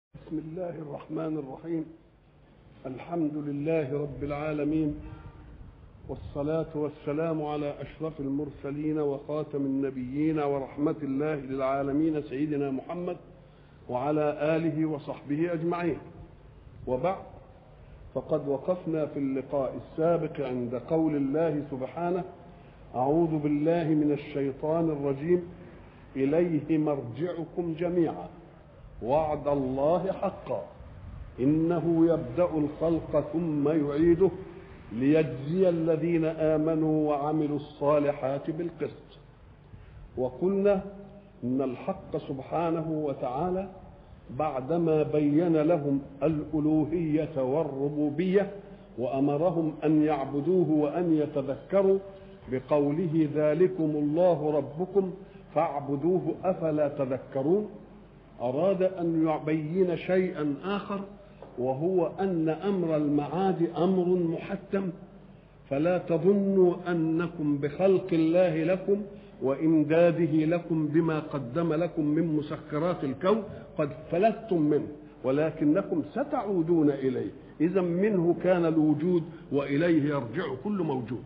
بسم الله الرحمن الرحيم الحمد لله رب العالمين والصلاة والسلام على أشرف المرسلين وخاتم النبيين ورحمة الله للعالمين سيدنا محمد وعلى آله وصحبه أجمعين وبعد فقد وقفنا في اللقاء السابق عند قول الله سبحانه أعوذ بالله من الشيطان الرجيم إليه مرجعكم جميعا وعد الله حقا انه يبدا الخلق ثم يعيده ليجزي الذين امنوا وعملوا الصالحات بالقسط وقلنا ان الحق سبحانه وتعالى بعدما بين لهم الالوهيه والربوبيه وامرهم ان يعبدوه وان يتذكروا بقوله ذلكم الله ربكم فاعبدوه افلا تذكرون أراد أن يبين شيئا آخر وهو أن أمر المعاد أمر محتم فلا تظنوا أنكم بخلق الله لكم وإمداده لكم بما قدم لكم من مسخرات الكون قد فلتم منه ولكنكم ستعودون إليه إذا منه كان الوجود وإليه يرجع كل موجود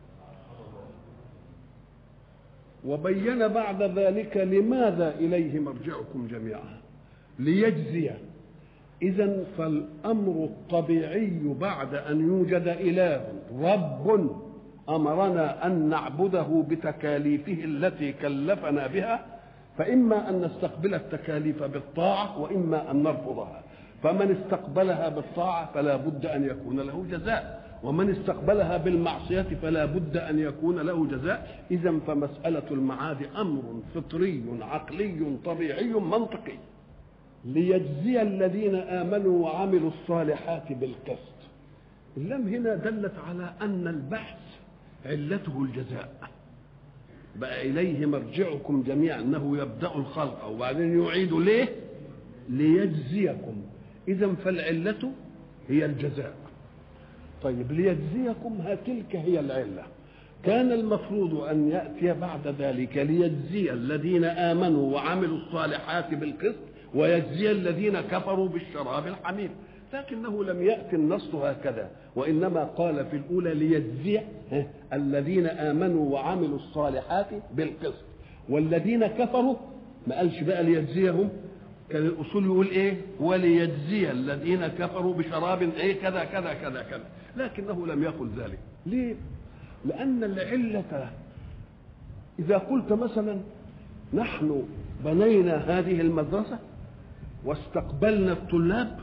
وبين بعد ذلك لماذا اليه مرجعكم جميعا ليجزي اذا فالامر الطبيعي بعد ان يوجد اله رب امرنا ان نعبده بتكاليفه التي كلفنا بها فاما ان نستقبل التكاليف بالطاعه واما ان نرفضها فمن استقبلها بالطاعه فلا بد ان يكون له جزاء ومن استقبلها بالمعصية فلا بد أن يكون له جزاء إذا فمسألة المعاد أمر فطري عقلي طبيعي منطقي ليجزي الذين آمنوا وعملوا الصالحات بالقسط اللام هنا دلت على أن البحث علته الجزاء بقى إليه مرجعكم جميعا أنه يبدأ الخلق وبعدين يعيد ليه ليجزيكم إذا فالعلة هي الجزاء طيب ليجزيكم ها تلك هي العله كان المفروض ان ياتي بعد ذلك ليجزي الذين امنوا وعملوا الصالحات بالقسط ويجزي الذين كفروا بالشراب الحميم لكنه لم ياتي النص هكذا وانما قال في الاولى ليجزي الذين امنوا وعملوا الصالحات بالقسط والذين كفروا ما قالش بقى ليجزيهم كان الاصول يقول ايه وليجزي الذين كفروا بشراب ايه كذا كذا كذا كذا لكنه لم يقل ذلك ليه لان العله اذا قلت مثلا نحن بنينا هذه المدرسه واستقبلنا الطلاب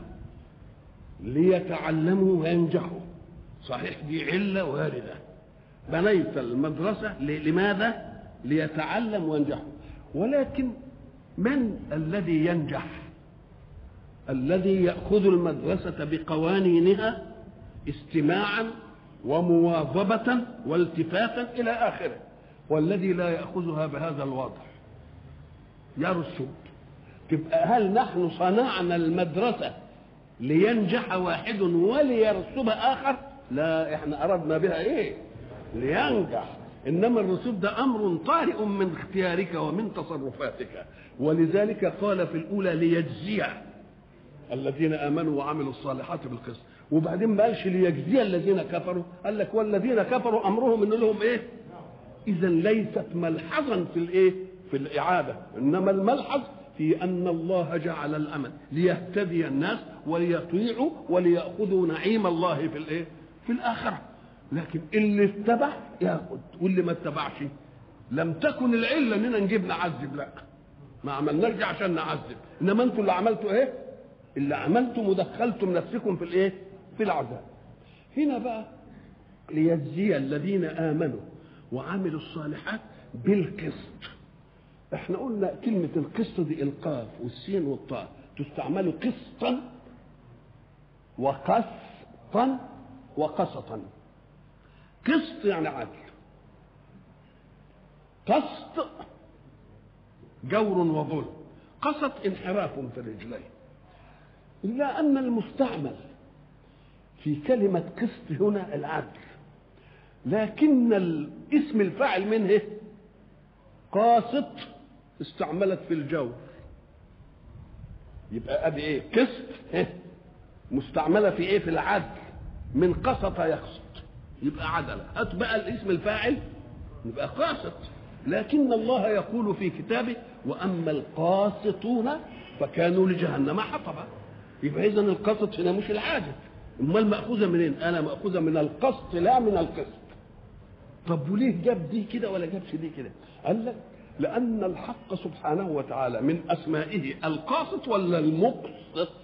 ليتعلموا وينجحوا صحيح دي عله وارده بنيت المدرسه لماذا ليتعلم وينجحوا ولكن من الذي ينجح الذي ياخذ المدرسه بقوانينها استماعا ومواظبه والتفاتا الى اخره والذي لا ياخذها بهذا الوضع يرسب تبقى هل نحن صنعنا المدرسه لينجح واحد وليرسب اخر لا احنا اردنا بها ايه لينجح انما الرسوب ده امر طارئ من اختيارك ومن تصرفاتك ولذلك قال في الاولى ليجزي الذين امنوا وعملوا الصالحات بالقسط وبعدين ما قالش ليجزي الذين كفروا قال لك والذين كفروا امرهم ان لهم ايه اذا ليست ملحظا في الايه في الاعاده انما الملحظ في ان الله جعل الامل ليهتدي الناس وليطيعوا ولياخذوا نعيم الله في الايه في الاخره لكن اللي اتبع ياخد واللي ما اتبعش لم تكن العله اننا نجيب نعذب لا ما عملناش عشان نعذب انما انتوا اللي عملتوا ايه اللي عملتم ودخلتم نفسكم في الايه في العذاب هنا بقى ليجزي الذين امنوا وعملوا الصالحات بالقسط احنا قلنا كلمة القسط دي القاف والسين والطاء تستعمل قسطا وقسطا وقسطا قسط يعني عدل قسط جور وظلم قسط انحراف في الرجلين إلا أن المستعمل في كلمة قسط هنا العدل لكن اسم الفاعل منه قاسط استعملت في الجور يبقى ادي ايه قسط إيه؟ مستعمله في ايه في العدل من قسط يقسط يبقى عدله هات بقى الاسم الفاعل يبقى قاسط لكن الله يقول في كتابه واما القاسطون فكانوا لجهنم حطبا يبقى اذا القسط هنا مش العادل امال ماخوذه منين انا ماخوذه من القسط لا من القسط طب وليه جاب دي كده ولا جابش دي كده قال لك لان الحق سبحانه وتعالى من اسمائه القاسط ولا المقسط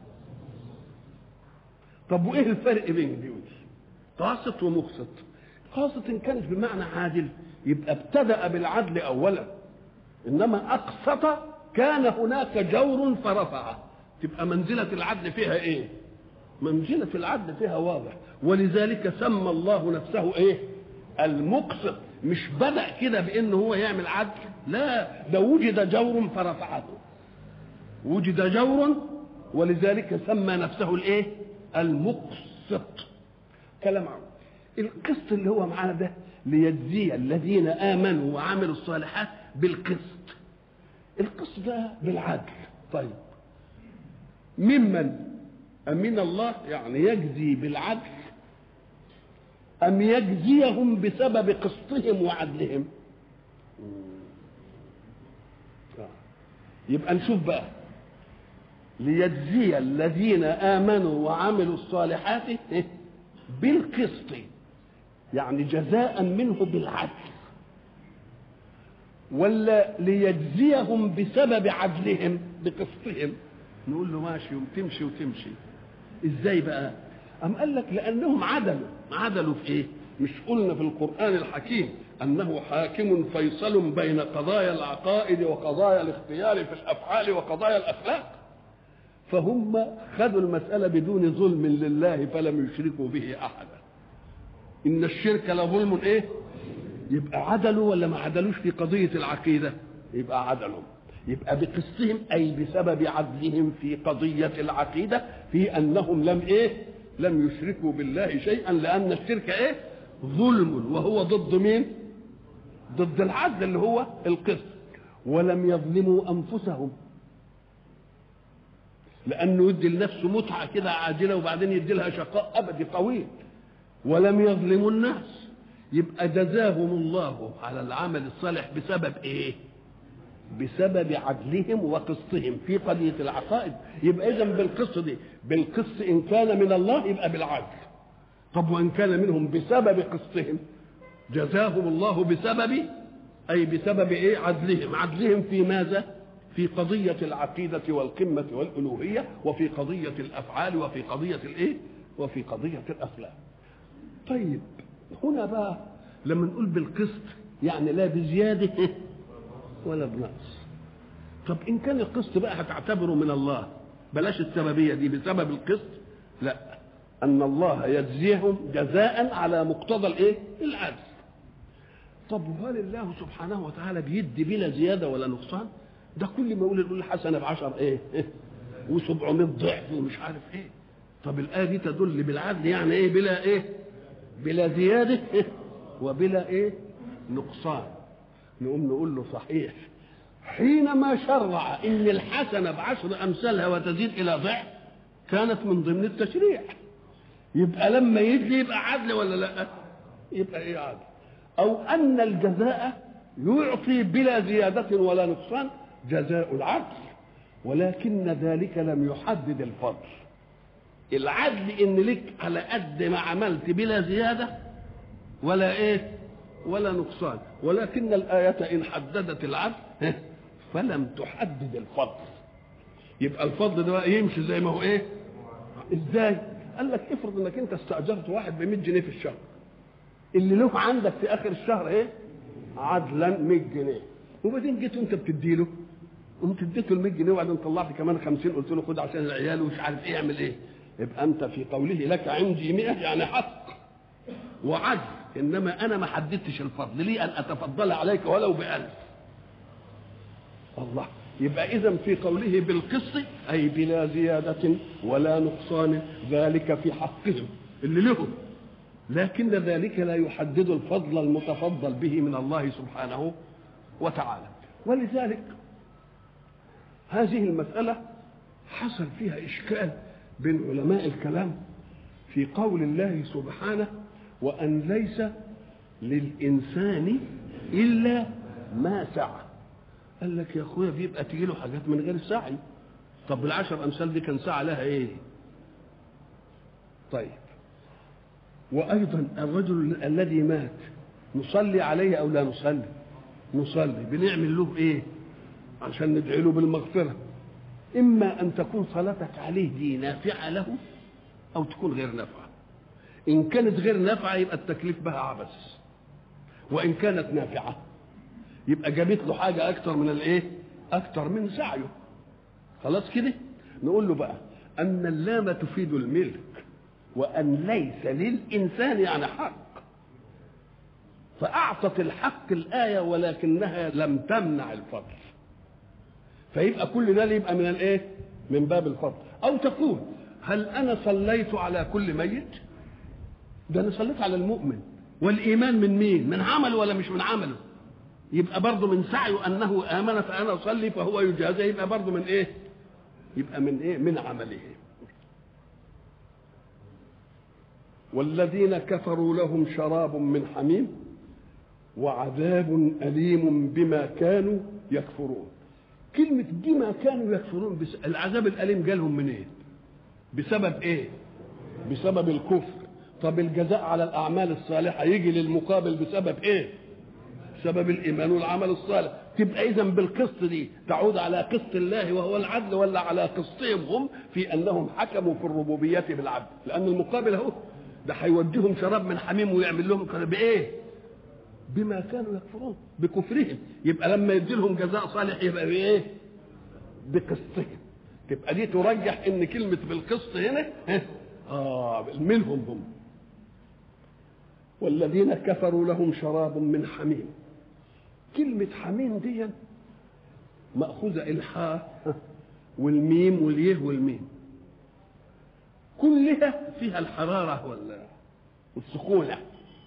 طب وايه الفرق بين دي ودي قاسط ومقسط قاسط ان كانت بمعنى عادل يبقى ابتدا بالعدل اولا انما اقسط كان هناك جور فرفعه تبقى منزله العدل فيها ايه منزله العدل فيها واضح ولذلك سمى الله نفسه ايه المقسط مش بدا كده بان هو يعمل عدل لا ده وجد جور فرفعته وجد جور ولذلك سمى نفسه الايه المقسط كلام عم. القسط اللي هو معانا ده ليجزي الذين امنوا وعملوا الصالحات بالقسط القسط ده بالعدل طيب ممن امن الله يعني يجزي بالعدل ام يجزيهم بسبب قسطهم وعدلهم يبقى نشوف بقى ليجزي الذين امنوا وعملوا الصالحات بالقسط يعني جزاء منه بالعدل ولا ليجزيهم بسبب عدلهم بقسطهم نقول له ماشي وتمشي وتمشي ازاي بقى أم قال لك لأنهم عدلوا عدلوا في إيه مش قلنا في القرآن الحكيم أنه حاكم فيصل بين قضايا العقائد وقضايا الاختيار في الأفعال وقضايا الأخلاق فهم خذوا المسألة بدون ظلم لله فلم يشركوا به أحدا إن الشرك لظلم إيه يبقى عدلوا ولا ما عدلوش في قضية العقيدة يبقى عدلوا يبقى بقسطهم أي بسبب عدلهم في قضية العقيدة في أنهم لم إيه لم يشركوا بالله شيئا لأن الشرك إيه ظلم وهو ضد مين ضد العدل اللي هو القسط ولم يظلموا أنفسهم لأنه يدي لنفسه متعة كده عاجلة وبعدين يدي لها شقاء أبدي طويل ولم يظلموا الناس يبقى جزاهم الله على العمل الصالح بسبب ايه بسبب عدلهم وقسطهم في قضية العقائد يبقى إذا بالقسط دي بالقسط إن كان من الله يبقى بالعدل طب وإن كان منهم بسبب قسطهم جزاهم الله بسبب أي بسبب إيه عدلهم عدلهم في ماذا في قضية العقيدة والقمة والألوهية وفي قضية الأفعال وفي قضية الإيه وفي قضية الأخلاق طيب هنا بقى لما نقول بالقسط يعني لا بزيادة ولا بنقص طب إن كان القسط بقى هتعتبره من الله بلاش السببية دي بسبب القسط لا أن الله يجزيهم جزاء على مقتضى الإيه العدل طب وهل الله سبحانه وتعالى بيدي بلا زيادة ولا نقصان ده كل ما يقول يقول الحسنة بعشر إيه, إيه؟ و700 ضعف ومش عارف إيه طب الآية دي تدل بالعدل يعني إيه بلا إيه بلا زيادة إيه؟ وبلا إيه نقصان نقوم نقول له صحيح حينما شرع ان الحسنه بعشر امثالها وتزيد الى ضعف كانت من ضمن التشريع يبقى لما يجي يبقى عدل ولا لا يبقى ايه عدل او ان الجزاء يعطي بلا زياده ولا نقصان جزاء العدل ولكن ذلك لم يحدد الفضل العدل ان لك على قد ما عملت بلا زياده ولا ايه ولا نقصان ولكن الآية إن حددت العدل فلم تحدد الفضل يبقى الفضل ده يمشي زي ما هو ايه ازاي قال لك افرض انك انت استاجرت واحد ب 100 جنيه في الشهر اللي له عندك في اخر الشهر ايه عدلا 100 جنيه وبعدين جيت وانت بتديله قمت اديته ال 100 جنيه وبعدين طلعت كمان 50 قلت له خد عشان العيال ومش عارف ايه اعمل ايه يبقى انت في قوله لك عندي 100 يعني حق وعدل انما انا ما حددتش الفضل لي ان اتفضل عليك ولو بألف الله يبقى اذا في قوله بالقسط اي بلا زياده ولا نقصان ذلك في حقهم اللي لهم لكن ذلك لا يحدد الفضل المتفضل به من الله سبحانه وتعالى ولذلك هذه المساله حصل فيها إشكال بين علماء الكلام في قول الله سبحانه وأن ليس للإنسان إلا ما سعى قال لك يا أخويا بيبقى تجي له حاجات من غير سعي طب العشر أمثال دي كان سعى لها إيه طيب وأيضا الرجل الذي مات نصلي عليه أو لا نصلي نصلي بنعمل له إيه عشان ندعي له بالمغفرة إما أن تكون صلاتك عليه دي نافعة له أو تكون غير نافعة إن كانت غير نافعة يبقى التكليف بها عبث وإن كانت نافعة يبقى جابت له حاجة أكتر من الإيه؟ أكتر من سعيه خلاص كده؟ نقول له بقى أن اللام تفيد الملك وأن ليس للإنسان يعني حق فأعطت الحق الآية ولكنها لم تمنع الفضل فيبقى كل ده يبقى من الايه؟ من باب الفضل او تقول هل انا صليت على كل ميت؟ ده انا صليت على المؤمن والايمان من مين؟ من عمله ولا مش من عمله؟ يبقى برضه من سعيه انه امن فانا اصلي فهو يجازى يبقى برضه من ايه؟ يبقى من ايه؟ من عمله. والذين كفروا لهم شراب من حميم وعذاب اليم بما كانوا يكفرون. كلمة بما كانوا يكفرون بس العذاب الأليم جالهم منين؟ إيه؟ بسبب إيه؟ بسبب الكفر طب الجزاء على الأعمال الصالحة يجي للمقابل بسبب إيه؟ بسبب الإيمان والعمل الصالح تبقى إذا بالقسط دي تعود على قسط الله وهو العدل ولا على قسطهم هم في أنهم حكموا في الربوبية بالعدل لأن المقابل أهو ده هيوديهم شراب من حميم ويعمل لهم بإيه؟ بما كانوا يكفرون بكفرهم يبقى لما يدي لهم جزاء صالح يبقى بايه بقسطهم تبقى دي ترجح ان كلمه بالقسط هنا اه منهم هم والذين كفروا لهم شراب من حميم كلمة حميم دي مأخوذة الحاء والميم واليه والميم كلها فيها الحرارة ولا والسخونة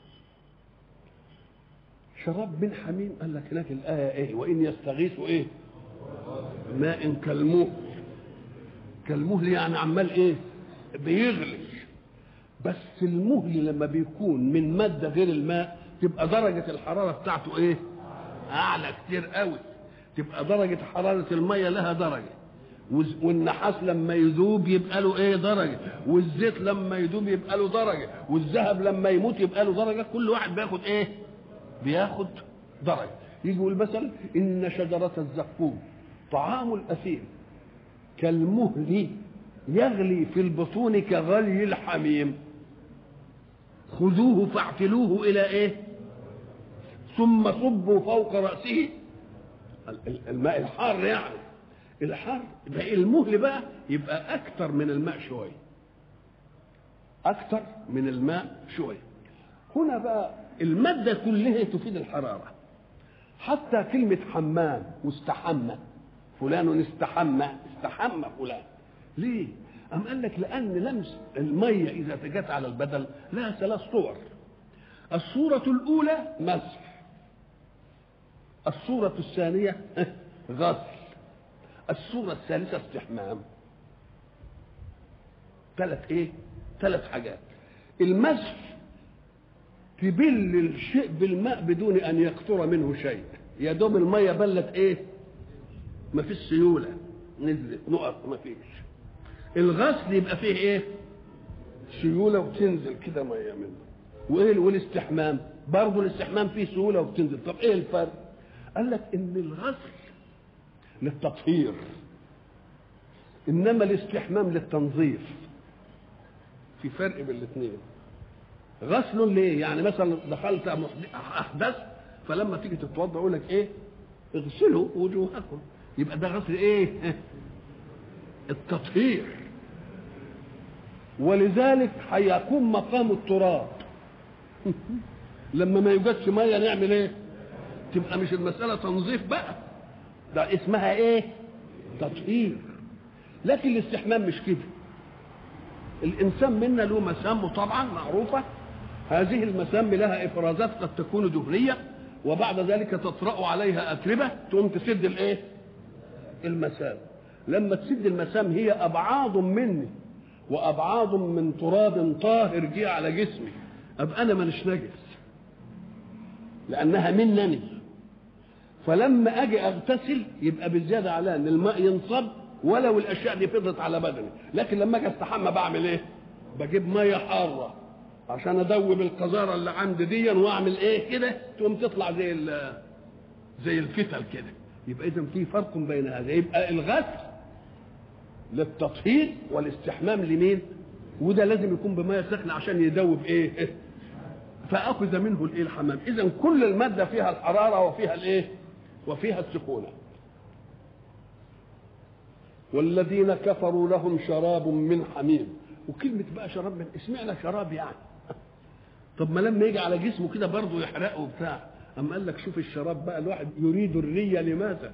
شراب من حميم قال لك هناك الآية إيه وإن يستغيثوا إيه ماء كالمهل كالمهل يعني عمال إيه بيغلي بس المهل لما بيكون من مادة غير الماء تبقى درجة الحرارة بتاعته إيه أعلى كتير قوي تبقى درجة حرارة المية لها درجة والنحاس لما يذوب يبقى له ايه درجه والزيت لما يذوب يبقى له درجه والذهب لما يموت يبقى له درجه كل واحد بياخد ايه بياخد درجة يجي يقول مثلا إن شجرة الزقوم طعام الأثيم كالمهل يغلي في البطون كغلي الحميم خذوه فاعتلوه إلى إيه ثم صبوا فوق رأسه الماء الحار يعني الحار ده المهل بقى يبقى أكثر من الماء شوية أكثر من الماء شوية هنا بقى المادة كلها تفيد الحرارة حتى كلمة حمام واستحمى فلان استحمى استحمى فلان ليه؟ أم قال لك لأن لمس المية إذا جت على البدل لها ثلاث صور الصورة الأولى مسح الصورة الثانية غسل الصورة الثالثة استحمام ثلاث ايه؟ ثلاث حاجات المسح تبل الشيء بالماء بدون ان يقطر منه شيء يا دوب الميه بلت ايه ما فيش سيوله نزلت نقط ما فيش الغسل يبقى فيه ايه سيوله وتنزل كده ميه منه وايه والاستحمام برضه الاستحمام فيه سيوله وبتنزل طب ايه الفرق قال لك ان الغسل للتطهير انما الاستحمام للتنظيف في فرق بين الاثنين غسل ليه؟ يعني مثلا دخلت احدث فلما تيجي تتوضا يقول لك ايه؟ اغسلوا وجوهكم يبقى ده غسل ايه؟ التطهير ولذلك هيقوم مقام التراب لما ما يوجدش ميه نعمل ايه؟ تبقى مش المساله تنظيف بقى ده اسمها ايه؟ تطهير لكن الاستحمام مش كده الانسان منا له مسامه طبعا معروفه هذه المسام لها افرازات قد تكون دهنيه وبعد ذلك تطرا عليها اتربه تقوم تسد الايه؟ المسام لما تسد المسام هي ابعاض مني وابعاض من تراب طاهر جه على جسمي ابقى انا مانيش نجس لانها منني فلما اجي اغتسل يبقى بالزياده على ان الماء ينصب ولو الاشياء دي فضلت على بدني لكن لما اجي استحمى بعمل ايه بجيب ميه حاره عشان ادوب القذاره اللي عندي دي واعمل ايه كده تقوم تطلع زي زي الفتل كده يبقى اذا في فرق بين هذا يبقى الغسل للتطهير والاستحمام لمين وده لازم يكون بميه سخنه عشان يدوب ايه فاخذ منه الايه الحمام اذا كل الماده فيها الحراره وفيها الايه وفيها السخونه والذين كفروا لهم شراب من حميم وكلمة بقى شراب من اسمعنا شراب يعني طب ما لما يجي على جسمه كده برضه يحرقه وبتاع أما قال لك شوف الشراب بقى الواحد يريد الرية لماذا؟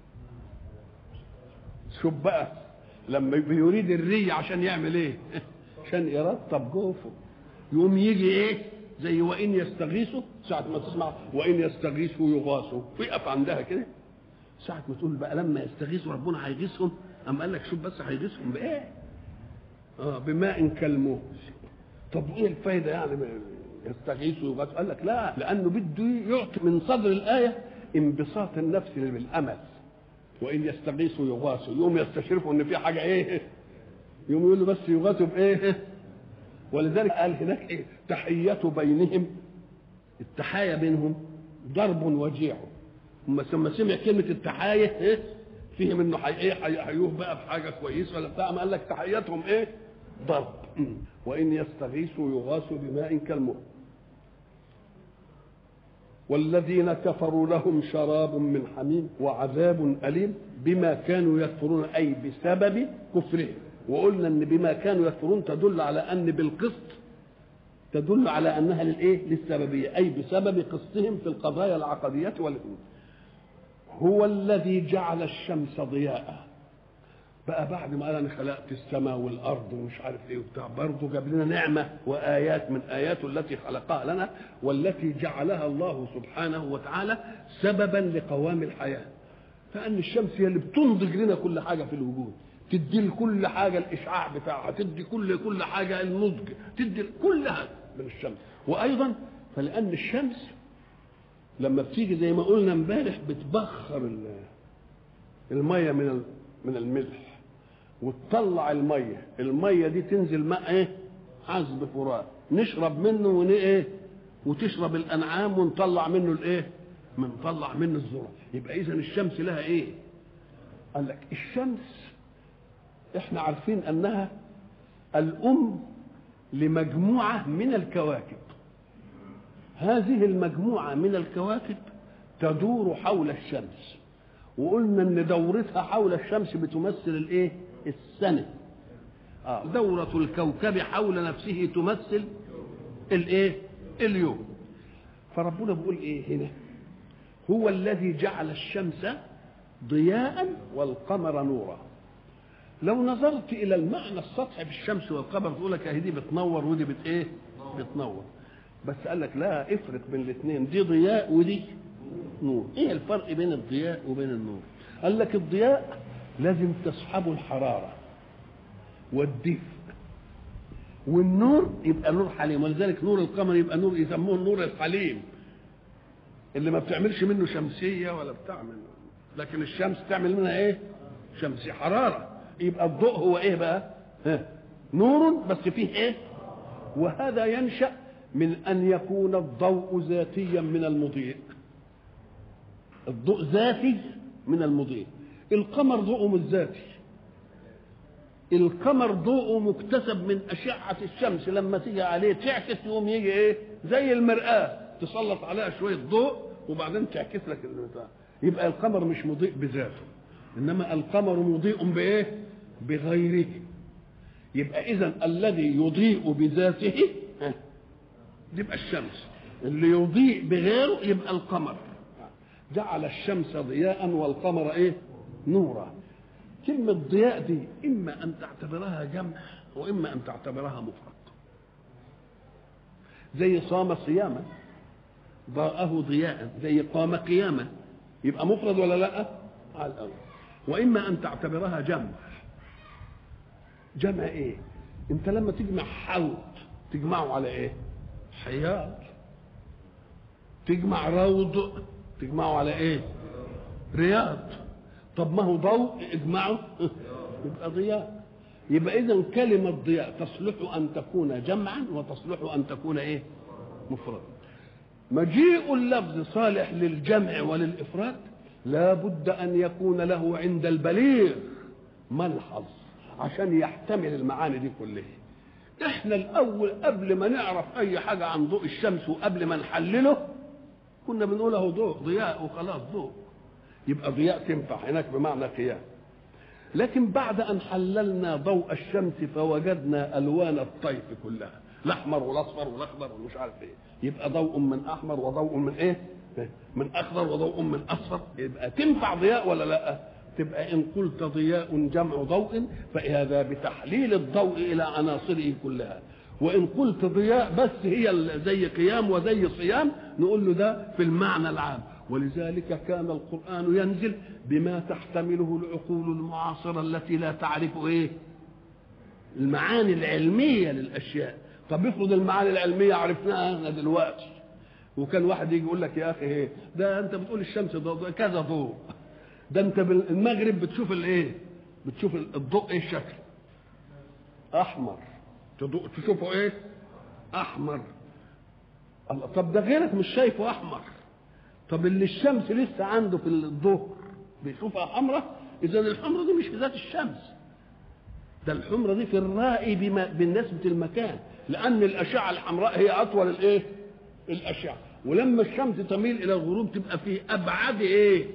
شوف بقى لما يريد الرية عشان يعمل ايه؟ عشان يرطب جوفه يقوم يجي ايه؟ زي وإن يستغيثوا ساعة ما تسمع وإن يستغيثوا يغاثوا ويقف عندها كده ساعة ما تقول بقى لما يستغيثوا ربنا هيغيثهم أم قال لك شوف بس هيغيثهم بإيه؟ اه بماء كالموز طب ايه الفايده يعني يستغيثوا ويغاثوا قال لك لا لانه بده يعطي من صدر الايه انبساط النفس بالامل وان يستغيثوا يغاثوا يوم يستشرفوا ان في حاجه ايه يوم يقولوا بس يغاثوا بايه ولذلك قال هناك ايه تحيه بينهم التحايا بينهم ضرب وجيع ثم سمع كلمه التحايا ايه فيهم انه حي ايه هيحيوه بقى بحاجه كويسه ولا بتاع ما قال لك تحياتهم ايه؟ ضرب وان يستغيثوا يغاثوا بماء كالمؤ والذين كفروا لهم شراب من حميم وعذاب اليم بما كانوا يكفرون اي بسبب كفرهم وقلنا ان بما كانوا يكفرون تدل على ان بالقسط تدل على انها للايه؟ للسببيه اي بسبب قسطهم في القضايا العقديه والامور هو الذي جعل الشمس ضياء بقى بعد ما قال انا خلقت السماء والارض ومش عارف ايه وبتاع برضه جاب لنا نعمه وايات من اياته التي خلقها لنا والتي جعلها الله سبحانه وتعالى سببا لقوام الحياه فان الشمس هي اللي بتنضج لنا كل حاجه في الوجود تدي لكل حاجه الاشعاع بتاعها تدي كل كل حاجه النضج تدي كلها من الشمس وايضا فلان الشمس لما بتيجي زي ما قلنا امبارح بتبخر الميه من من الملح وتطلع الميه الميه دي تنزل ماء ايه عذب فرات نشرب منه ون ايه وتشرب الانعام ونطلع منه الايه بنطلع منه الذره يبقى اذا الشمس لها ايه قال لك الشمس احنا عارفين انها الام لمجموعه من الكواكب هذه المجموعة من الكواكب تدور حول الشمس وقلنا ان دورتها حول الشمس بتمثل الايه السنة آه. دورة الكوكب حول نفسه تمثل الايه اليوم فربنا بيقول ايه هنا هو الذي جعل الشمس ضياء والقمر نورا لو نظرت الى المعنى السطحي في الشمس والقمر تقول لك دي بتنور ودي بت ايه بتنور بس قال لك لا افرق بين الاثنين دي ضياء ودي نور ايه الفرق بين الضياء وبين النور قال لك الضياء لازم تصحبه الحراره والدفء والنور يبقى نور حليم ولذلك نور القمر يبقى نور يسموه النور الحليم اللي ما بتعملش منه شمسيه ولا بتعمل لكن الشمس تعمل منها ايه شمسيه حراره يبقى الضوء هو ايه بقى ها نور بس فيه ايه وهذا ينشأ من أن يكون الضوء ذاتيا من المضيء الضوء ذاتي من المضيء القمر ضوءه مش ذاتي القمر ضوءه مكتسب من أشعة الشمس لما تيجي عليه تعكس يقوم يجي إيه زي المرآة تسلط عليها شوية ضوء وبعدين تعكس لك البتاع يبقى القمر مش مضيء بذاته إنما القمر مضيء بإيه بغيره يبقى إذا الذي يضيء بذاته يبقى الشمس اللي يضيء بغيره يبقى القمر جعل الشمس ضياء والقمر ايه نورا كلمة ضياء دي إما أن تعتبرها جمع وإما أن تعتبرها مفرد زي صام صياما ضاءه ضياء زي قام قياما يبقى مفرد ولا لا؟ على الأول واما ان تعتبرها جمع جمع ايه انت لما تجمع حوض تجمعه على ايه حياض تجمع روض تجمعه على ايه رياض طب ما هو ضوء اجمعه يبقى ضياء يبقى اذا كلمه ضياء تصلح ان تكون جمعا وتصلح ان تكون ايه مفردا مجيء اللفظ صالح للجمع وللافراد لا بد ان يكون له عند البليغ ملحظ عشان يحتمل المعاني دي كلها احنا الاول قبل ما نعرف اي حاجه عن ضوء الشمس وقبل ما نحلله كنا بنقول اهو ضوء ضياء وخلاص ضوء يبقى ضياء تنفع هناك بمعنى قيام لكن بعد ان حللنا ضوء الشمس فوجدنا الوان الطيف كلها الاحمر والاصفر والاخضر ومش عارف ايه يبقى ضوء من احمر وضوء من ايه من اخضر وضوء من اصفر يبقى تنفع ضياء ولا لا تبقى ان قلت ضياء جمع ضوء فهذا بتحليل الضوء الى عناصره كلها وان قلت ضياء بس هي زي قيام وزي صيام نقول له ده في المعنى العام ولذلك كان القران ينزل بما تحتمله العقول المعاصره التي لا تعرف ايه المعاني العلميه للاشياء طب افرض المعاني العلميه عرفناها احنا دلوقتي وكان واحد يجي يقول لك يا اخي ايه ده انت بتقول الشمس ضوء كذا ضوء ده انت بالمغرب بتشوف الايه بتشوف الضوء ايه الشكل احمر تشوفه ايه احمر الله طب ده غيرك مش شايفه احمر طب اللي الشمس لسه عنده في الظهر بيشوفها حمراء اذا الحمراء دي مش في ذات الشمس ده الحمراء دي في الرائي بما بالنسبه المكان لان الاشعه الحمراء هي اطول الايه الاشعه ولما الشمس تميل الى الغروب تبقى في ابعد ايه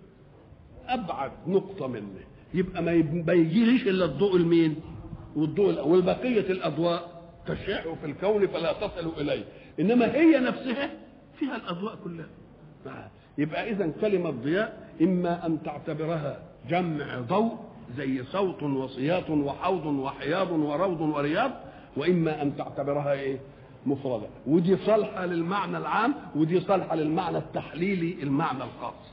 ابعد نقطه منه يبقى ما يجيليش الا الضوء المين والضوء والبقيه الاضواء تشع في الكون فلا تصل اليه انما هي نفسها فيها الاضواء كلها يبقى اذا كلمه ضياء اما ان تعتبرها جمع ضوء زي صوت وصياط وحوض وحياض وروض ورياض واما ان تعتبرها ايه مفردة ودي صالحة للمعنى العام ودي صالحة للمعنى التحليلي المعنى الخاص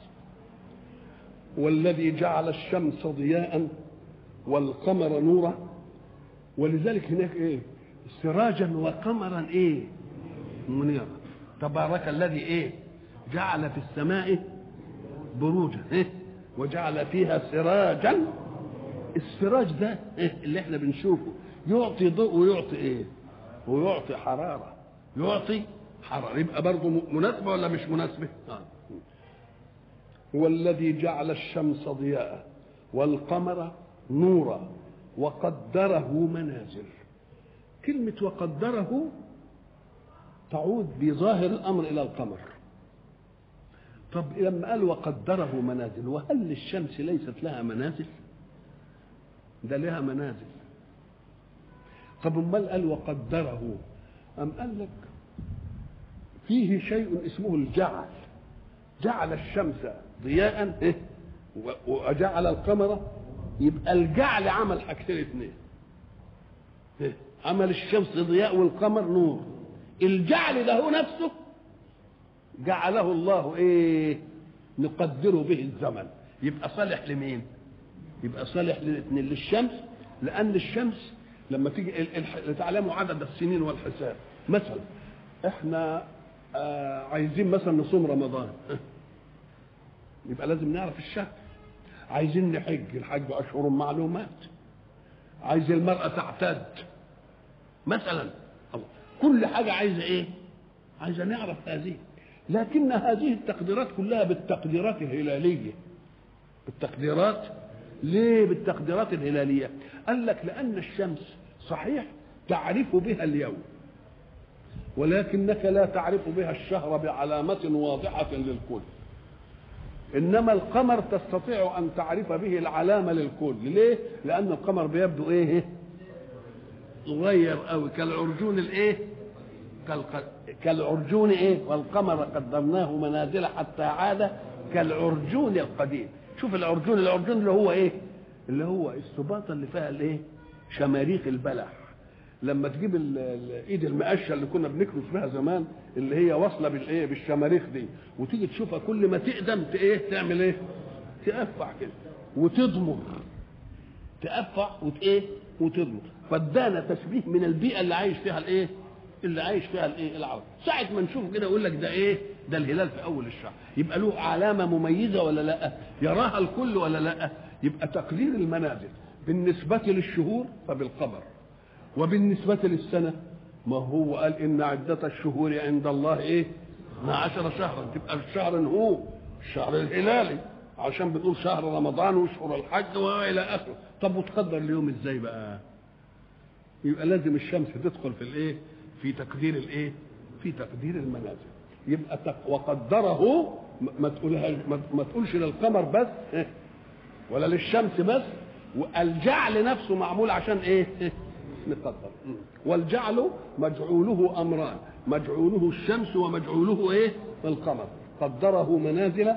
والذي جعل الشمس ضياء والقمر نورا ولذلك هناك ايه سراجا وقمرا ايه منيرا تبارك الذي ايه جعل في السماء بروجا إيه؟ وجعل فيها سراجا السراج ده إيه؟ اللي احنا بنشوفه يعطي ضوء ويعطي ايه ويعطي حراره يعطي حراره يبقى برضه مناسبه ولا مش مناسبه آه. هو الذي جعل الشمس ضياء والقمر نورا وقدره منازل كلمة وقدره تعود بظاهر الأمر إلى القمر طب لما قال وقدره منازل وهل للشمس ليست لها منازل ده لها منازل طب امال قال وقدره أم قال لك فيه شيء اسمه الجعل جعل الشمس ضياء إيه؟ وجعل القمر يبقى الجعل عمل حاجتين اثنين إيه؟ عمل الشمس ضياء والقمر نور الجعل ده هو نفسه جعله الله ايه نقدر به الزمن يبقى صالح لمين يبقى صالح للاثنين للشمس لان الشمس لما تيجي تعلموا عدد السنين والحساب مثلا احنا آه عايزين مثلا نصوم رمضان يبقى لازم نعرف الشهر عايزين نحج الحج اشهر معلومات عايز المرأة تعتد مثلا الله كل حاجة عايزة ايه عايزة نعرف هذه لكن هذه التقديرات كلها بالتقديرات الهلالية بالتقديرات ليه بالتقديرات الهلالية قال لك لأن الشمس صحيح تعرف بها اليوم ولكنك لا تعرف بها الشهر بعلامة واضحة للكل انما القمر تستطيع ان تعرف به العلامه للكل ليه لان القمر بيبدو ايه صغير قوي كالعرجون الايه كالعرجون ايه والقمر قدرناه منازل حتى عاد كالعرجون القديم شوف العرجون العرجون اللي هو ايه اللي هو السباطه اللي فيها الايه شماريخ البلح لما تجيب الايد المقشه اللي كنا بنكنس بها زمان اللي هي واصله بالايه بالشماريخ دي وتيجي تشوفها كل ما تقدم ايه تعمل ايه تقفع كده وتضمر تقفع وت ايه وتضمر فادانا تشبيه من البيئه اللي عايش فيها الايه اللي عايش فيها الايه العرب ساعه ما نشوف كده يقول لك ده ايه ده الهلال في اول الشهر يبقى له علامه مميزه ولا لا يراها الكل ولا لا يبقى تقدير المنازل بالنسبه للشهور فبالقمر وبالنسبه للسنه ما هو قال ان عده الشهور عند الله ايه 12 شهرا تبقى الشهر هو الشهر الهلالي عشان بنقول شهر رمضان وشهر الحج والى اخره طب وتقدر اليوم ازاي بقى يبقى لازم الشمس تدخل في الايه في تقدير الايه في تقدير المنازل يبقى تق... وقدره ما تقولها ما تقولش للقمر بس ولا للشمس بس والجعل نفسه معمول عشان ايه نقدر والجعل مجعوله امران مجعوله الشمس ومجعوله ايه القمر قدره منازل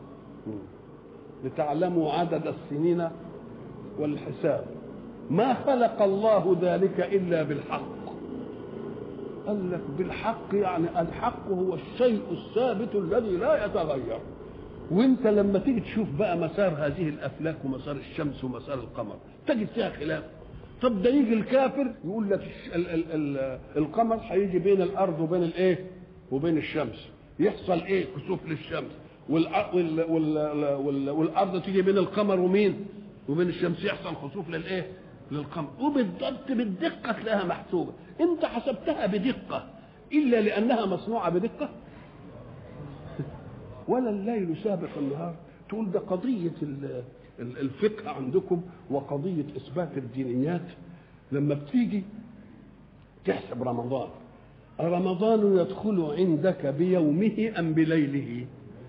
لتعلموا عدد السنين والحساب ما خلق الله ذلك الا بالحق قال لك بالحق يعني الحق هو الشيء الثابت الذي لا يتغير وانت لما تيجي تشوف بقى مسار هذه الافلاك ومسار الشمس ومسار القمر تجد فيها خلاف طب ده يجي الكافر يقول لك ال ال ال القمر هيجي بين الارض وبين الايه وبين الشمس يحصل ايه كسوف للشمس والأرض, وال وال وال والارض تيجي بين القمر ومين وبين الشمس يحصل خسوف للايه للقمر وبالضبط بالدقه تلاقيها محسوبه انت حسبتها بدقه الا لانها مصنوعه بدقه ولا الليل سابق النهار تقول ده قضيه الفقه عندكم وقضيه اثبات الدينيات لما بتيجي تحسب رمضان رمضان يدخل عندك بيومه ام بليله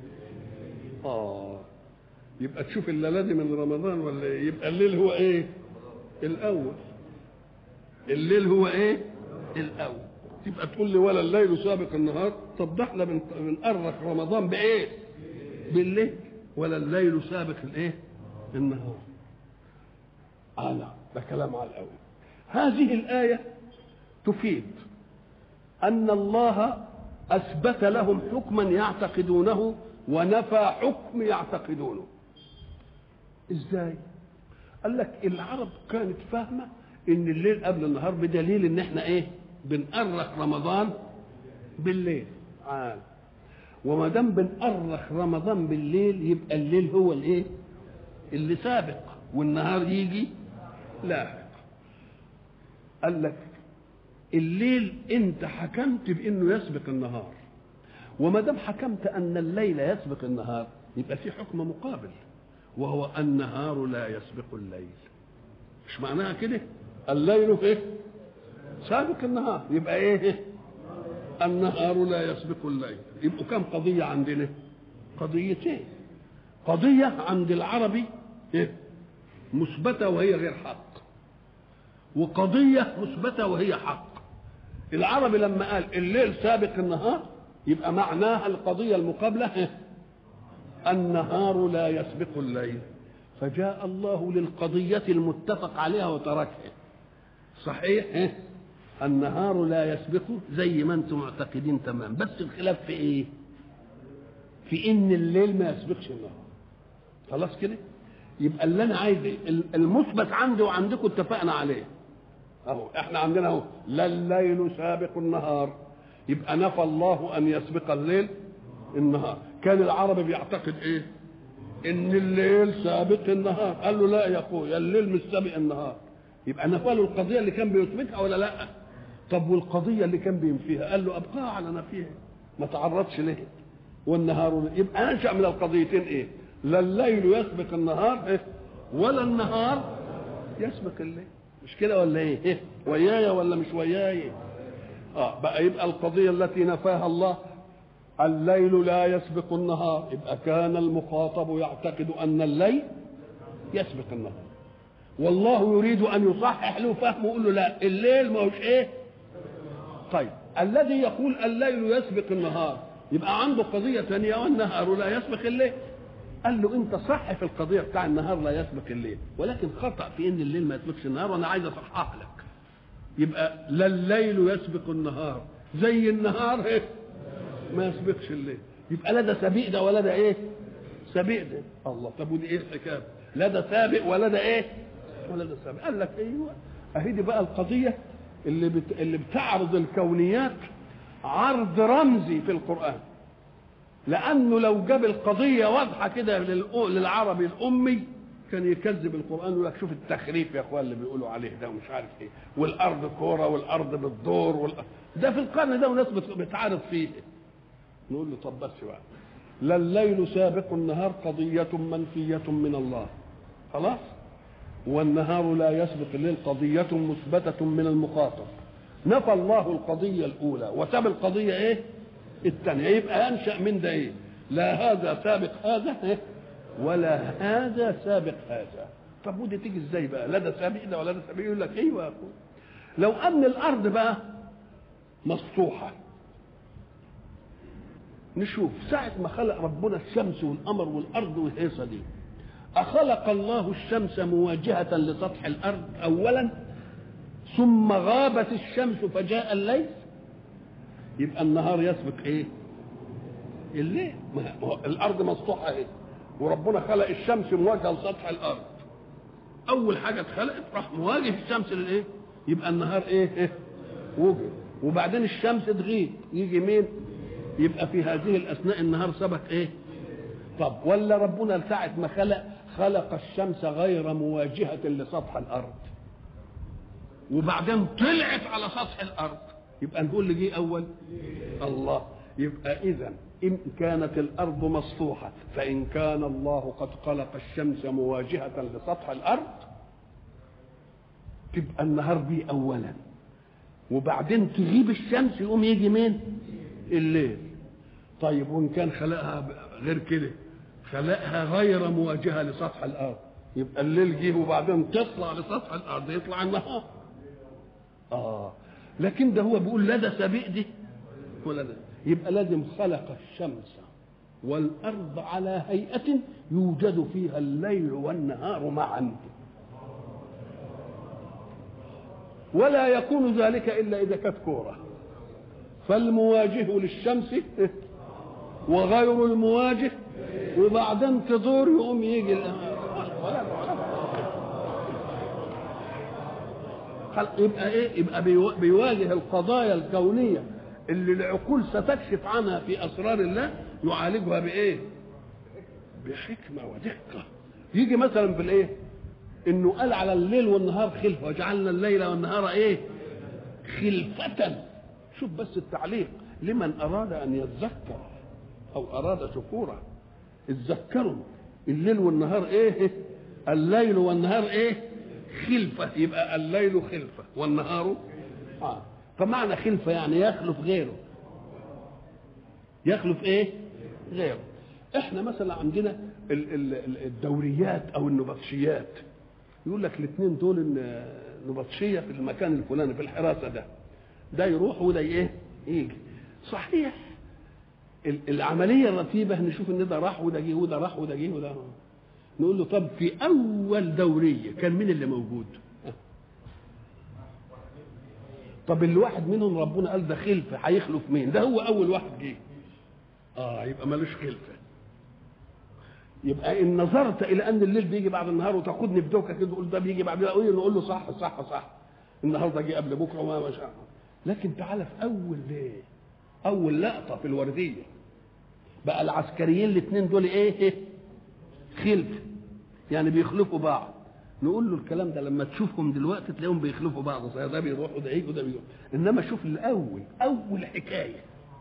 اه يبقى تشوف الليله من رمضان ولا إيه؟ يبقى الليل هو ايه الاول الليل هو ايه الاول تبقى تقول لي ولا الليل سابق النهار طب ده احنا بنأرخ رمضان بايه بالليل ولا الليل سابق الايه النهار على ده كلام على الاول هذه الايه تفيد ان الله اثبت لهم حكما يعتقدونه ونفى حكم يعتقدونه ازاي قال لك العرب كانت فاهمه ان الليل قبل النهار بدليل ان احنا ايه بنأرخ رمضان بالليل عال وما دام بنأرخ رمضان بالليل يبقى الليل هو الايه اللي سابق والنهار يجي لاحق قال لك الليل انت حكمت بانه يسبق النهار وما دام حكمت ان الليل يسبق النهار يبقى في حكم مقابل وهو النهار لا يسبق الليل مش معناها كده الليل ايه سابق النهار يبقى ايه النهار لا يسبق الليل يبقوا كم قضية عندنا قضيتين قضية عند العربي إيه؟ مثبتة وهي غير حق وقضية مثبتة وهي حق العربي لما قال الليل سابق النهار يبقى معناها القضية المقابلة إيه؟ النهار لا يسبق الليل فجاء الله للقضية المتفق عليها وتركها صحيح إيه؟ النهار لا يسبقه زي ما انتم معتقدين تمام بس الخلاف في ايه في ان الليل ما يسبقش النهار خلاص كده يبقى اللي انا عايز المثبت عندي وعندكم اتفقنا عليه اهو احنا عندنا اهو لا الليل سابق النهار يبقى نفى الله ان يسبق الليل النهار كان العربي بيعتقد ايه ان الليل سابق النهار قال له لا يا اخويا الليل مش سابق النهار يبقى نفى له القضيه اللي كان بيثبتها ولا لا طب والقضيه اللي كان بينفيها قال له ابقاها على نفيها ما تعرضش ليه والنهار يبقى انشا من القضيتين ايه لا الليل يسبق النهار إيه؟ ولا النهار يسبق الليل مش كده ولا ايه, إيه؟ ويايا ولا مش وياي اه بقى يبقى القضيه التي نفاها الله الليل لا يسبق النهار يبقى كان المخاطب يعتقد ان الليل يسبق النهار والله يريد ان يصحح له فهمه يقول له لا الليل ما هوش ايه طيب الذي يقول الليل يسبق النهار يبقى عنده قضيه ثانيه والنهار لا يسبق الليل قال له انت صح في القضيه بتاع النهار لا يسبق الليل ولكن خطا في ان الليل ما يسبقش النهار وانا عايز اصحح لك يبقى لا الليل يسبق النهار زي النهار ايه ما يسبقش الليل يبقى لا ده سبيق ده ولا ده ايه سبيق ده الله طب ودي ايه الحكايه لا ده سابق ولا ده ايه ولا ده سابق قال لك ايوه اهي دي بقى القضيه اللي بت... اللي بتعرض الكونيات عرض رمزي في القران لانه لو جاب القضيه واضحه كده للعربي الامي كان يكذب القران يقول لك شوف التخريف يا اخوان اللي بيقولوا عليه ده ومش عارف ايه والارض كوره والارض بتدور وال... ده في القرن ده وناس بتعارض فيه نقول له طب بس بقى لا الليل سابق النهار قضية منفية من الله خلاص والنهار لا يسبق الليل قضية مثبتة من المخاطب نفى الله القضية الأولى وساب القضية إيه؟ الثانية يبقى أنشأ من ده إيه؟ لا هذا سابق هذا إيه؟ ولا هذا سابق هذا طب ودي تيجي ازاي بقى لا ده سابق ده ولا ده سابق يقول لك ايوه يا اخويا لو ان الارض بقى مسطوحه نشوف ساعة ما خلق ربنا الشمس والقمر والأرض والهيصة دي أخلق الله الشمس مواجهة لسطح الأرض أولا ثم غابت الشمس فجاء الليل يبقى النهار يسبق إيه؟ الليل ما هو الأرض مسطوحة إيه؟ وربنا خلق الشمس مواجهة لسطح الأرض أول حاجة اتخلقت راح مواجه الشمس للإيه؟ يبقى النهار إيه؟ إيه؟ وجد وبعدين الشمس تغيب يجي مين؟ يبقى في هذه الاثناء النهار سبق ايه طب ولا ربنا ساعة ما خلق خلق الشمس غير مواجهة لسطح الأرض وبعدين طلعت على سطح الأرض يبقى نقول اللي جه أول الله يبقى إذا إن كانت الأرض مسطوحة فإن كان الله قد خلق الشمس مواجهة لسطح الأرض تبقى النهار بيه أولا وبعدين تغيب الشمس يقوم يجي مين؟ الليل طيب وان كان خلقها غير كده خلقها غير مواجهه لسطح الارض يبقى الليل جه وبعدين تطلع لسطح الارض يطلع النهار اه لكن ده هو بيقول لا ده سابق دي ولا ده يبقى لازم خلق الشمس والارض على هيئه يوجد فيها الليل والنهار معا ولا يكون ذلك الا اذا كانت كوره فالمواجه للشمس وغير المواجه وبعدين تدور يقوم يجي يبقى ايه يبقى بيواجه القضايا الكونيه اللي العقول ستكشف عنها في اسرار الله يعالجها بايه بحكمه ودقه يجي مثلا في الايه انه قال على الليل والنهار خلفه وجعلنا الليل والنهار ايه خلفه شوف بس التعليق لمن أراد أن يتذكر أو أراد شكورا اتذكروا الليل والنهار إيه الليل والنهار إيه خلفة يبقى الليل خلفة والنهار آه. فمعنى خلفة يعني يخلف غيره يخلف إيه غيره احنا مثلا عندنا الدوريات او النبطشيات يقول لك الاثنين دول نبطشيه في المكان الفلاني في الحراسه ده ده يروح وده ايه يجي صحيح العمليه الرتيبه نشوف ان ده راح وده جه وده راح وده جه وده نقول له طب في اول دوريه كان مين اللي موجود طب الواحد منهم ربنا قال ده خلفه هيخلف مين ده هو اول واحد جه اه يبقى ملوش خلفه يبقى ان نظرت الى ان الليل بيجي بعد النهار وتاخدني بدوكه كده تقول ده بيجي بعد اقول نقول له صح صح صح النهارده جه قبل بكره وما مش لكن تعالى في اول ليه اول لقطه في الورديه بقى العسكريين الاثنين دول ايه خلف يعني بيخلفوا بعض نقول له الكلام ده لما تشوفهم دلوقتي تلاقيهم بيخلفوا بعض ده بيروح وده يجي وده بيروح انما شوف الاول اول حكايه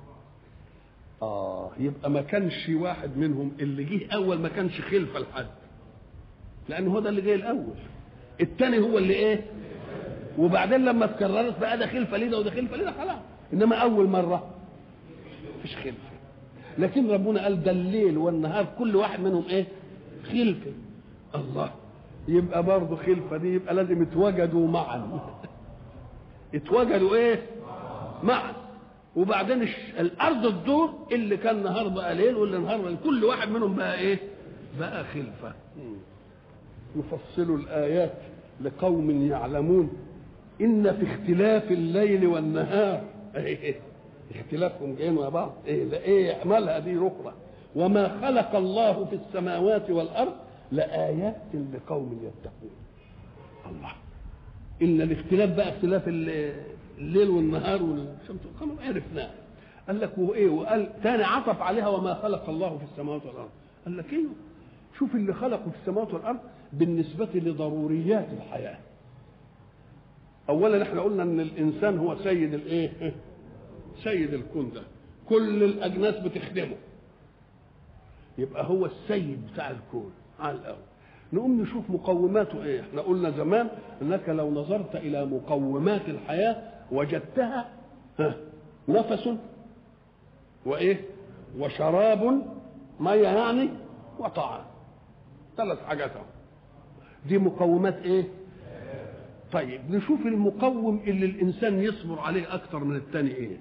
اه يبقى ما كانش واحد منهم اللي جه اول ما كانش خلفه لحد لان هو ده اللي جاي الاول الثاني هو اللي ايه وبعدين لما اتكررت بقى ده خلفه ليه ده وده خلفه ليه ده خلاص انما اول مره مفيش خلفه لكن ربنا قال ده الليل والنهار كل واحد منهم ايه خلفه الله يبقى برضه خلفه دي يبقى لازم يتوجدوا معا يتوجدوا ايه معا وبعدين الارض تدور اللي كان نهار بقى ليل واللي نهار بقى كل واحد منهم بقى ايه بقى خلفه يفصل الايات لقوم يعلمون ان في اختلاف الليل والنهار ايه اختلافهم جايين مع بعض ايه ده ايه اعمالها دي اخرى وما خلق الله في السماوات والارض لآيات لقوم يتقون الله إن الاختلاف بقى اختلاف الليل والنهار والشمس والقمر عرفناه قال لك وايه وقال تاني عطف عليها وما خلق الله في السماوات والارض قال لك ايوه شوف اللي خلقه في السماوات والارض بالنسبه لضروريات الحياه اولا احنا قلنا ان الانسان هو سيد الايه سيد الكون ده كل الاجناس بتخدمه يبقى هو السيد بتاع الكون على الاول نقوم نشوف مقوماته ايه احنا قلنا زمان انك لو نظرت الى مقومات الحياه وجدتها ها نفس وايه وشراب ميه يعني وطعام ثلاث حاجات اهو دي مقومات ايه طيب نشوف المقوم اللي الانسان يصبر عليه اكتر من الثاني ايه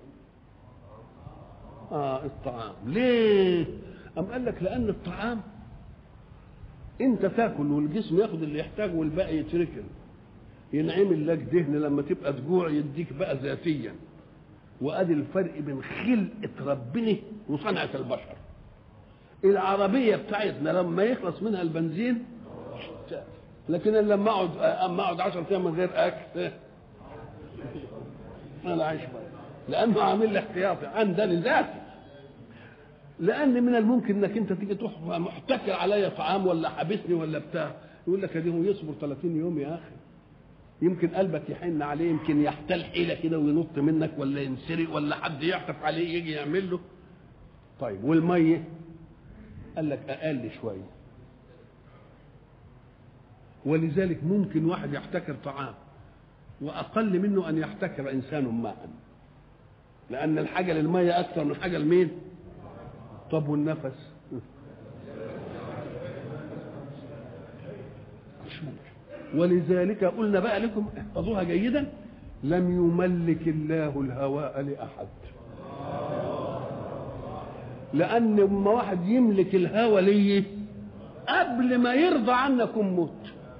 اه الطعام ليه ام قال لك لان الطعام انت تاكل والجسم ياخد اللي يحتاجه والباقي يتركن ينعمل لك دهن لما تبقى تجوع يديك بقى ذاتيا وادي الفرق بين خلقه ربنا وصنعه البشر العربيه بتاعتنا لما يخلص منها البنزين لكن لما اقعد اما اقعد 10 ايام من غير اكل انا عايش بقى لانه عامل لي احتياطي عندني ذاتي لان من الممكن انك انت تيجي تروح محتكر عليا طعام ولا حابسني ولا بتاع يقول لك ادي هو يصبر 30 يوم يا اخي يمكن قلبك يحن عليه يمكن يحتال حيله كده وينط منك ولا ينسرق ولا حد يعطف عليه يجي يعمل له طيب والميه قال لك اقل شويه ولذلك ممكن واحد يحتكر طعام واقل منه ان يحتكر انسان ماء لان الحاجه للميه اكثر من حاجه لمين طب والنفس مش ممكن ولذلك قلنا بقى لكم احفظوها جيدا لم يملك الله الهواء لاحد لان لما واحد يملك الهوى ليه قبل ما يرضى عنكم موت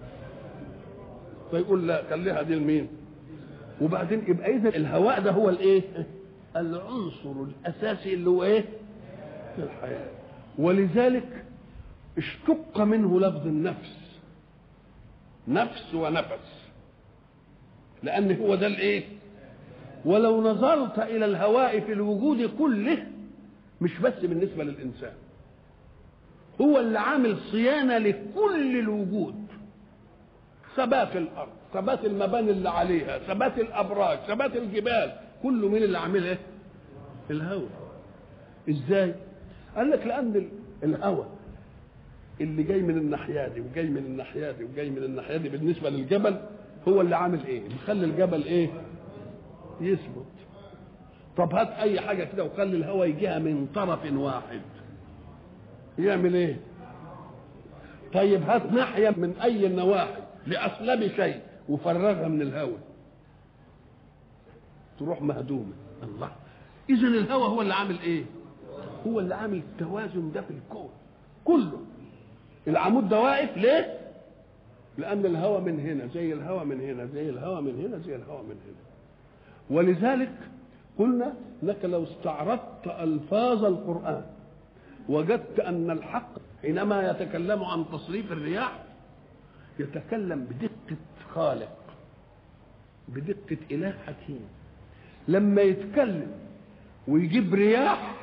فيقول لا خليها دي لمين وبعدين يبقى اذا الهواء ده هو الايه العنصر الاساسي اللي هو ايه في الحياه ولذلك اشتق منه لفظ النفس نفس ونفس لان هو ده الايه ولو نظرت الى الهواء في الوجود كله مش بس بالنسبه للانسان هو اللي عامل صيانه لكل الوجود ثبات الارض ثبات المباني اللي عليها ثبات الابراج ثبات الجبال كله مين اللي عاملها ايه الهواء ازاي قال لك لان الهواء اللي جاي من الناحيه دي وجاي من الناحيه دي وجاي من الناحيه دي بالنسبه للجبل هو اللي عامل ايه مخلي الجبل ايه يثبت طب هات اي حاجه كده وخلي الهواء يجيها من طرف واحد يعمل ايه طيب هات ناحيه من اي النواحي لاصلب شيء وفرغها من الهواء تروح مهدومه الله اذا الهواء هو اللي عامل ايه هو اللي عامل التوازن ده في الكون كله العمود ده واقف ليه لان الهواء من هنا زي الهواء من هنا زي الهواء من هنا زي الهواء من هنا ولذلك قلنا لك لو استعرضت الفاظ القران وجدت ان الحق حينما يتكلم عن تصريف الرياح يتكلم بدقه خالق بدقه اله حكيم لما يتكلم ويجيب رياح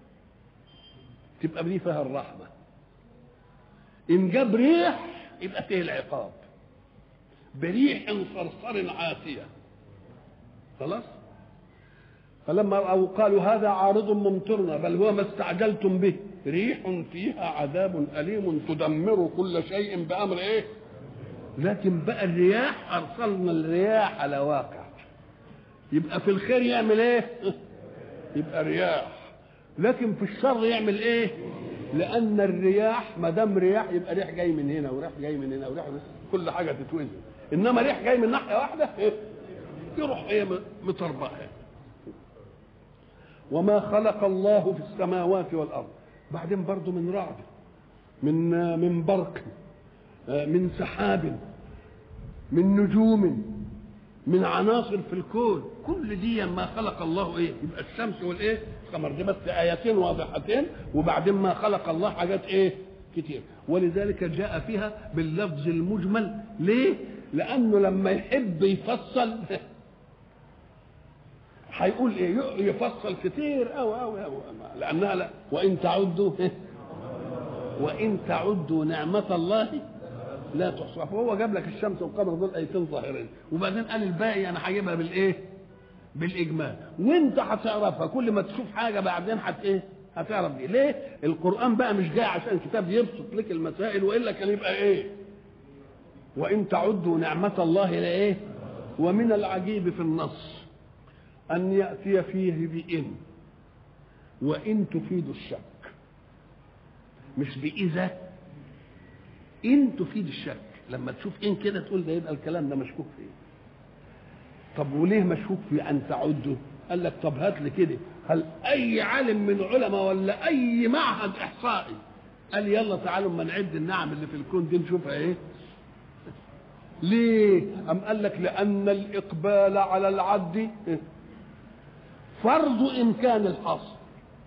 تبقى دي فيها الرحمه ان جاب ريح يبقى فيه العقاب بريح صرصر عاتيه خلاص فلما رأوا قالوا هذا عارض ممطرنا بل هو ما استعجلتم به ريح فيها عذاب أليم تدمر كل شيء بأمر إيه لكن بقى الرياح أرسلنا الرياح على واقع يبقى في الخير يعمل إيه يبقى رياح لكن في الشر يعمل إيه لأن الرياح ما دام رياح يبقى ريح جاي من هنا وريح جاي من هنا وريح كل حاجة تتوزن إنما ريح جاي من ناحية واحدة إيه يروح إيه مطربقها وما خلق الله في السماوات والارض بعدين برضه من رعد من من برق من سحاب من نجوم من عناصر في الكون كل دي ما خلق الله ايه يبقى الشمس والايه القمر دي بس ايتين واضحتين وبعدين ما خلق الله حاجات ايه كتير ولذلك جاء فيها باللفظ المجمل ليه لانه لما يحب يفصل هيقول ايه يفصل كتير او او او لانها لا وان تعدوا وان تعدوا نعمه الله لا تحصوها فهو جاب لك الشمس والقمر دول ايتين ظاهرين وبعدين قال الباقي انا هجيبها بالايه بالاجمال وانت هتعرفها كل ما تشوف حاجه بعدين هت ايه هتعرف دي ليه القران بقى مش جاي عشان كتاب يبسط لك المسائل والا كان يبقى ايه وان تعدوا نعمه الله لايه ومن العجيب في النص ان ياتي فيه بان وان تفيد الشك مش باذا ان تفيد الشك لما تشوف ان كده تقول ده يبقى الكلام ده مشكوك فيه طب وليه مشكوك في ان تعده قال لك طب هات لي كده هل اي عالم من علماء ولا اي معهد احصائي قال يلا تعالوا اما نعد النعم اللي في الكون دي نشوفها ايه ليه ام قال لك لان الاقبال على العد فرض امكان الحصر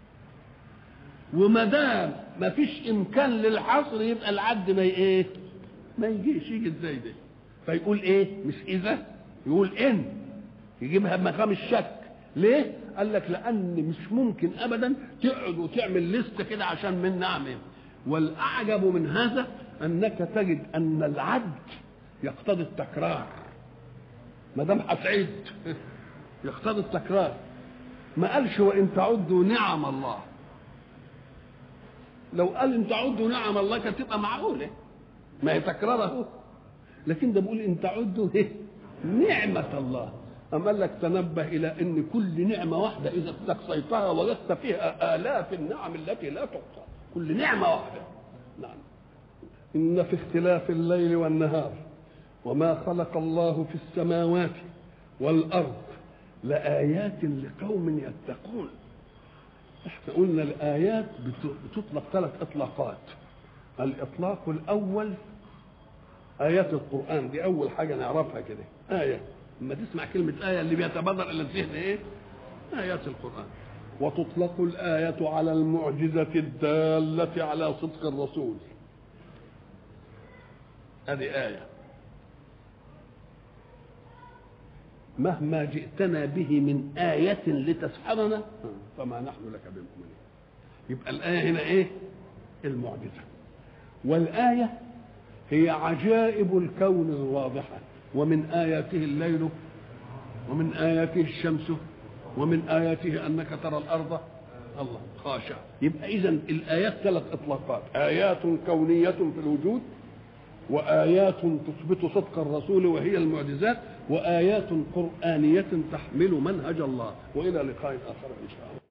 وما دام ما فيش امكان للحصر يبقى العد ما ايه ما يجيش يجي ازاي ده فيقول ايه مش اذا يقول ان يجيبها بمقام الشك ليه قال لك لان مش ممكن ابدا تقعد وتعمل لسته كده عشان من نعمه والاعجب من هذا انك تجد ان العد يقتضي التكرار ما دام هتعد يقتضي التكرار ما قالش وان تعدوا نعم الله لو قال ان تعدوا نعم الله كانت تبقى معقوله ما هي تكرار اهو لكن ده بيقول ان تعدوا ايه نعمه الله أم قال لك تنبه إلى أن كل نعمة واحدة إذا استقصيتها وجدت فيها آلاف النعم التي لا تحصى كل نعمة واحدة نعم إن في اختلاف الليل والنهار وما خلق الله في السماوات والأرض لآيات لقوم يتقون احنا قلنا الآيات بتطلق ثلاث إطلاقات الإطلاق الأول آيات القرآن دي أول حاجة نعرفها كده آية لما تسمع كلمة آية اللي بيتبادر إلى الذهن إيه؟ آيات القرآن وتطلق الآية على المعجزة الدالة على صدق الرسول هذه آية مهما جئتنا به من آية لتسحرنا فما نحن لك بمؤمنين يبقى الآية هنا إيه؟ المعجزة والآية هي عجائب الكون الواضحة ومن آياته الليل ومن آياته الشمس ومن آياته أنك ترى الأرض الله خاشع يبقى إذا الآيات ثلاث إطلاقات آيات كونية في الوجود وآيات تثبت صدق الرسول وهي المعجزات وآيات قرآنية تحمل منهج الله وإلى لقاء آخر إن شاء الله